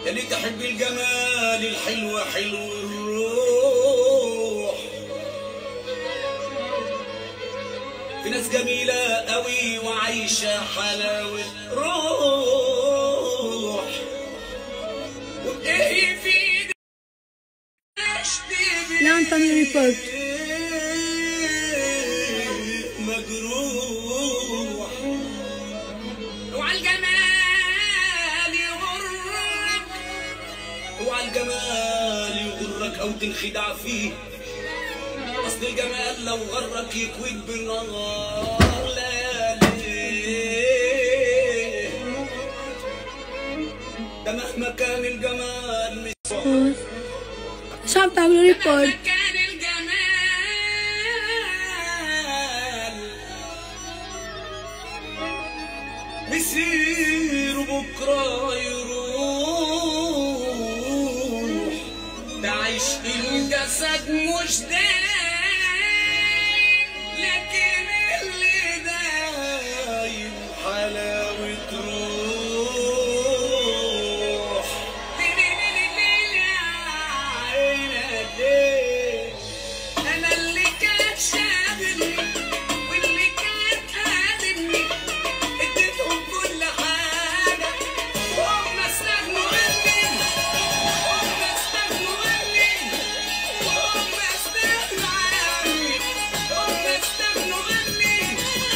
يا ليه تحب الجمال الحلو حلو الروح في ناس جميلة قوي وعايشة حلاوة روح وبإيه في Learn Tamil Report. مجروح وعلى الجمال يغرك وعلى الجمال يغرك او تنخدع فيه اصل الجمال لو غرك يكويك بالنهار ليالي ده مهما كان الجمال مش Shop Tamil Report. كان الجمال بيصير بكرة يروح ده عشق الجسد مش دايم لكن اللي دايم حلاوة روح أنا اللي كان شاغلني واللي كان قادمني اديتهم كل حاجة هم استغنوا عني هم استغنوا عني هم استغنوا عني هم استغنوا عني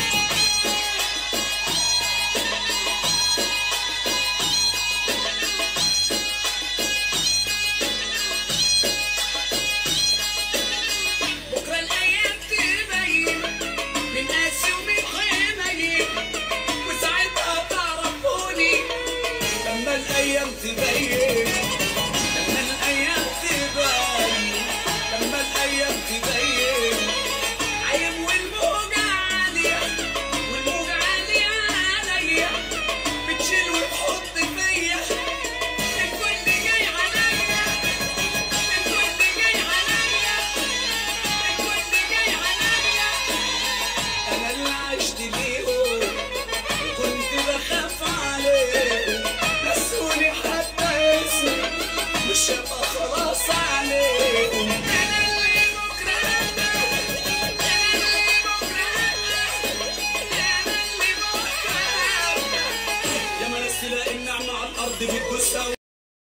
بكرة الأيام تبين من قاسي ومن حنين وساعتها تعرفوني لما الأيام تبين لما الأيام تبين لما الأيام تبين عيب والموجة عالية والموجة عالية عليا بتشيل وتحط فيا الكل جاي عليا الكل جاي عليا الكل جاي عليا انا اللي عشت ليهم وكنت بخاف عليهم نسوني حتى اسمي مش هبقى خلاص عليهم انا اللي بكره انا انا اللي بكره انا انا اللي بكره يا ما ناس تلاقي النعمة على الارض بتبوسها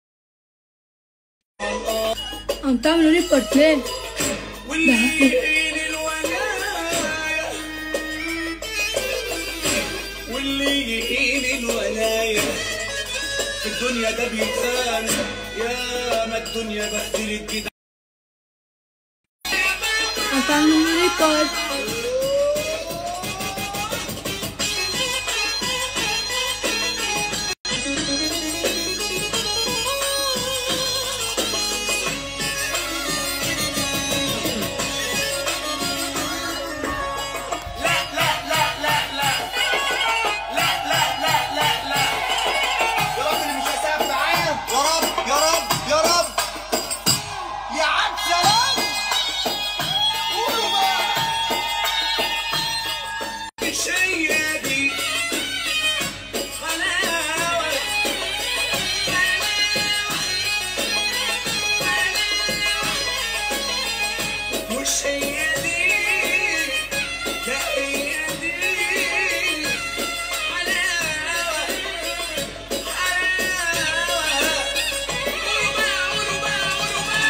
On Tamil Report play. واللي يهين الولاية واللي يهين الولاية في الدنيا ده بيتهان يا ما الدنيا بهدلت كده On Tamil Report. لا لا لا لا لا لا لا لا لا لا يا رب اللي مش هيسقف معايا يا رب يا رب يا رب يا عم سلام قولوا بقى مش هي دي حلاوة حلاوة مش هي دي لا هي دي حلاوة حلاوة قولوا بقى قولوا بقى قولوا بقى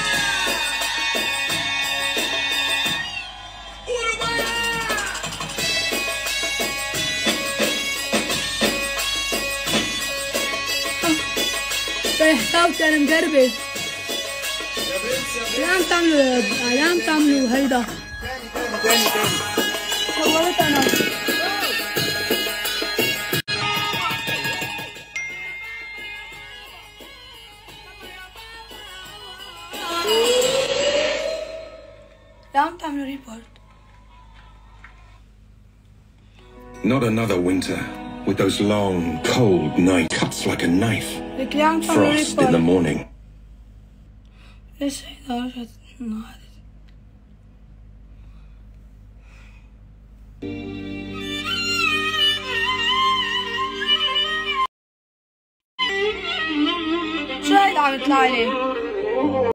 قولوا بقى فرحت انا مجربة يا برنس يا الان تعملوا الان تعملوا هيدا تاني تاني تاني صورت انا الان تعملوا ريبورت Not another winter, with those long, cold nights. Cuts like a knife. لك الان تعملوا Frost in the ريبورت morning. ايش هيدا النهار طبعا اطلع عليه